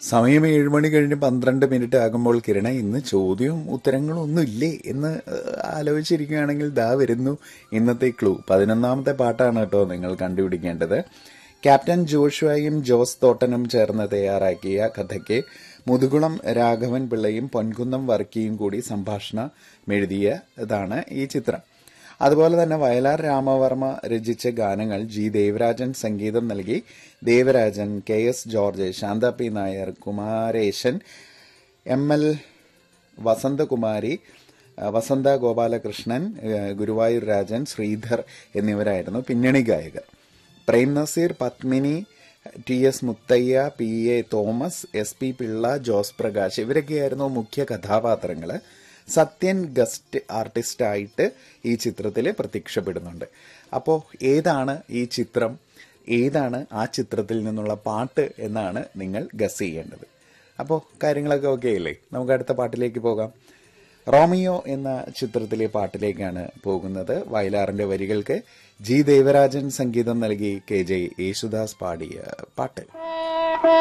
സമയം ഏഴ് മണി കഴിഞ്ഞ് പന്ത്രണ്ട് മിനിറ്റ് ആകുമ്പോൾ കിരണ ഇന്ന് ചോദ്യവും ഉത്തരങ്ങളും ഒന്നും ഇല്ലേ എന്ന് ഏഹ്, ആലോചിച്ചിരിക്കുകയാണെങ്കിൽ ദാ വരുന്നു ഇന്നത്തെ ക്ലൂ പതിനൊന്നാമത്തെ പാട്ടാണ് കേട്ടോ നിങ്ങൾ കണ്ടുപിടിക്കേണ്ടത് ക്യാപ്റ്റൻ ജോഷുവയും ജോസ് തോട്ടനും ചേർന്ന് തയ്യാറാക്കിയ കഥയ്ക്ക് മുതുകുളം രാഘവൻ പിള്ളയും പൊൻകുന്നം വർക്കിയും കൂടി സംഭാഷണം എഴുതിയതാണ് ഈ ചിത്രം അതുപോലെ തന്നെ വയലാർ രാമവർമ്മ രചിച്ച ഗാനങ്ങൾ ജി ദേവരാജൻ സംഗീതം നൽകി Devarajan K S George Santha P Nair Kumaresan M L Vasanthakumari അഹ് വസന്ത ഗോപാലകൃഷ്ണൻ ഏഹ് ഗുരുവായൂർ രാജൻ ശ്രീധർ എന്നിവരായിരുന്നു പിന്നണി ഗായകർ Prem Nazir Padmini T S Muthaiah P A Thomas S P Pillai Jose Prakash ഇവരൊക്കെയായിരുന്നു മുഖ്യ കഥാപാത്രങ്ങൾ സത്യൻ ഗസ്റ്റ് ആർട്ടിസ്റ്റായിട്ട് ഈ ചിത്രത്തിൽ പ്രത്യക്ഷപ്പെടുന്നുണ്ട് അപ്പോൾ ഏതാണ് ഈ ചിത്രം ഏതാണ് ആ ചിത്രത്തിൽ നിന്നുള്ള പാട്ട് എന്നാണ് നിങ്ങൾ ഗസ് ചെയ്യേണ്ടത് അപ്പോൾ കാര്യങ്ങളൊക്കെ ഓക്കെ അല്ലേ നമുക്ക് അടുത്ത പാട്ടിലേക്ക് പോകാം റോമിയോ എന്ന ചിത്രത്തിലെ പാട്ടിലേക്കാണ് പോകുന്നത് വയലാറിന്റെ വരികൾക്ക് ജി ദേവരാജൻ സംഗീതം നൽകി കെ ജെ യേശുദാസ് പാടിയ പാട്ട്